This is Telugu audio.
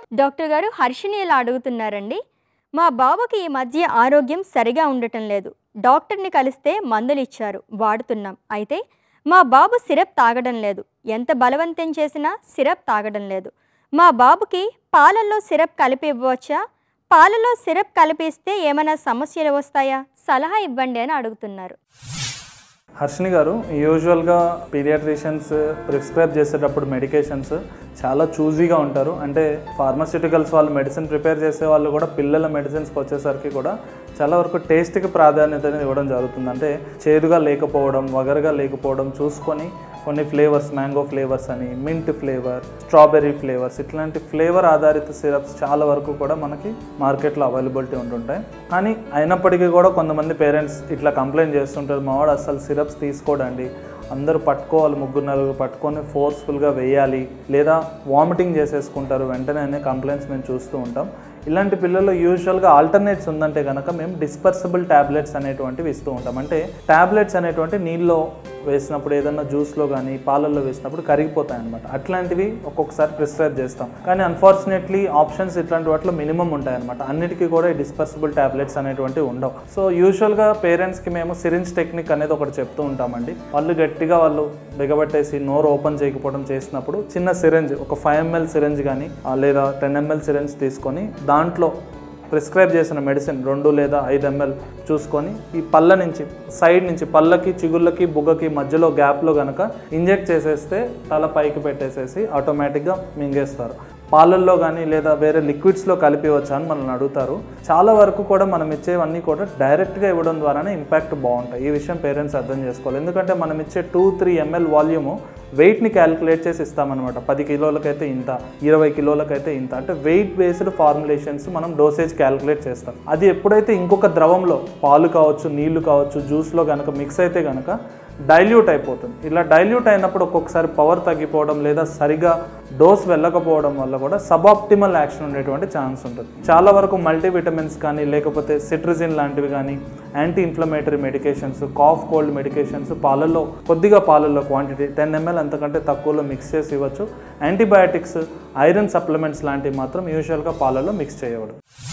డాక్టర్ గారు హర్షిని ఇలా అడుగుతున్నారండి మా బాబుకి ఈ మధ్య ఆరోగ్యం సరిగా ఉండటం లేదు డాక్టర్ని కలిస్తే మందులు ఇచ్చారు వాడుతున్నాం అయితే మా బాబు సిరప్ తాగడం లేదు ఎంత బలవంతం చేసినా సిరప్ తాగడం లేదు మా బాబుకి పాలల్లో సిరప్ కలిపి ఇవ్వవచ్చా పాలలో సిరప్ కలిపిస్తే ఏమైనా సమస్యలు వస్తాయా సలహా ఇవ్వండి అని అడుగుతున్నారు హర్షిని గారు యూజువల్గా పీడియాట్రిషియన్స్ ప్రిస్క్రైబ్ చేసేటప్పుడు మెడికేషన్స్ చాలా చూజీగా ఉంటారు అంటే ఫార్మస్యూటికల్స్ వాళ్ళు మెడిసిన్ ప్రిపేర్ చేసే వాళ్ళు కూడా పిల్లల మెడిసిన్స్కి వచ్చేసరికి కూడా చాలా వరకు టేస్ట్కి ప్రాధాన్యత అనేది ఇవ్వడం జరుగుతుంది అంటే చేదుగా లేకపోవడం వగరగా లేకపోవడం చూసుకొని కొన్ని ఫ్లేవర్స్ మ్యాంగో ఫ్లేవర్స్ అని మింట్ ఫ్లేవర్ స్ట్రాబెర్రీ ఫ్లేవర్స్ ఇట్లాంటి ఫ్లేవర్ ఆధారిత సిరప్స్ చాలా వరకు కూడా మనకి మార్కెట్లో అవైలబిలిటీ ఉంటుంటాయి కానీ అయినప్పటికీ కూడా కొంతమంది పేరెంట్స్ ఇట్లా కంప్లైంట్ చేస్తుంటారు మావాడు అసలు సిరప్స్ తీసుకోడండి అందరూ పట్టుకోవాలి ముగ్గురు నలుగురు పట్టుకొని ఫోర్స్ఫుల్గా వేయాలి లేదా వామిటింగ్ చేసేసుకుంటారు వెంటనే అనే కంప్లైంట్స్ మేము చూస్తూ ఉంటాం ఇలాంటి పిల్లలు యూజువల్గా ఆల్టర్నేట్స్ ఉందంటే కనుక మేము డిస్పర్సబుల్ ట్యాబ్లెట్స్ అనేటువంటివి ఇస్తూ ఉంటాం అంటే ట్యాబ్లెట్స్ అనేటువంటి నీళ్ళలో వేసినప్పుడు ఏదన్నా జ్యూస్లో కానీ పాలల్లో వేసినప్పుడు కరిగిపోతాయి అనమాట అట్లాంటివి ఒక్కొక్కసారి ప్రిస్క్రైబ్ చేస్తాం కానీ అన్ఫార్చునేట్లీ ఆప్షన్స్ ఇట్లాంటి వాటిలో మినిమం ఉంటాయన్నమాట అన్నిటికీ కూడా ఈ డిస్పర్సిబుల్ ట్యాబ్లెట్స్ అనేటువంటివి ఉండవు సో యూజువల్గా పేరెంట్స్కి మేము సిరింజ్ టెక్నిక్ అనేది ఒకటి చెప్తూ ఉంటామండి వాళ్ళు గట్టిగా వాళ్ళు బిగబట్టేసి నోరు ఓపెన్ చేయకపోవడం చేసినప్పుడు చిన్న సిరెంజ్ ఒక ఫైవ్ ఎంఎల్ సిరెంజ్ కానీ లేదా టెన్ ఎంఎల్ సిరెంజ్ తీసుకొని దాంట్లో ప్రిస్క్రైబ్ చేసిన మెడిసిన్ రెండు లేదా ఐదు ఎంఎల్ చూసుకొని ఈ పళ్ళ నుంచి సైడ్ నుంచి పళ్ళకి చిగుళ్ళకి బుగ్గకి మధ్యలో గ్యాప్లో కనుక ఇంజెక్ట్ చేసేస్తే తల పైకి పెట్టేసేసి ఆటోమేటిక్గా మింగేస్తారు పాలల్లో కానీ లేదా వేరే లిక్విడ్స్లో కలిపివచ్చా అని మనల్ని అడుగుతారు చాలా వరకు కూడా మనం ఇచ్చేవన్నీ కూడా డైరెక్ట్గా ఇవ్వడం ద్వారానే ఇంపాక్ట్ బాగుంటాయి ఈ విషయం పేరెంట్స్ అర్థం చేసుకోవాలి ఎందుకంటే మనం ఇచ్చే టూ త్రీ ఎంఎల్ వాల్యూము వెయిట్ని క్యాలిక్యులేట్ చేసి ఇస్తామన్నమాట పది కిలోలకైతే ఇంత ఇరవై కిలోలకైతే ఇంత అంటే వెయిట్ బేస్డ్ ఫార్ములేషన్స్ మనం డోసేజ్ క్యాలిక్యులేట్ చేస్తాం అది ఎప్పుడైతే ఇంకొక ద్రవంలో పాలు కావచ్చు నీళ్లు కావచ్చు జ్యూస్లో కనుక మిక్స్ అయితే కనుక డైల్యూట్ అయిపోతుంది ఇలా డైల్యూట్ అయినప్పుడు ఒక్కొక్కసారి పవర్ తగ్గిపోవడం లేదా సరిగా డోస్ వెళ్ళకపోవడం వల్ల కూడా సబాప్టిమల్ యాక్షన్ ఉండేటువంటి ఛాన్స్ ఉంటుంది చాలా వరకు మల్టీవిటమిన్స్ కానీ లేకపోతే సిట్రిజిన్ లాంటివి కానీ anti inflammatory medications cough cold medications పాలల్లో కొద్దిగా పాలల్లో క్వాంటిటీ టెన్ ఎంఎల్ అంతకంటే తక్కువలో మిక్స్ చేసి ఇవ్వచ్చు యాంటీబయాటిక్స్ ఐరన్ సప్లిమెంట్స్ లాంటివి మాత్రం యూజువల్గా పాలల్లో మిక్స్ చేయవడం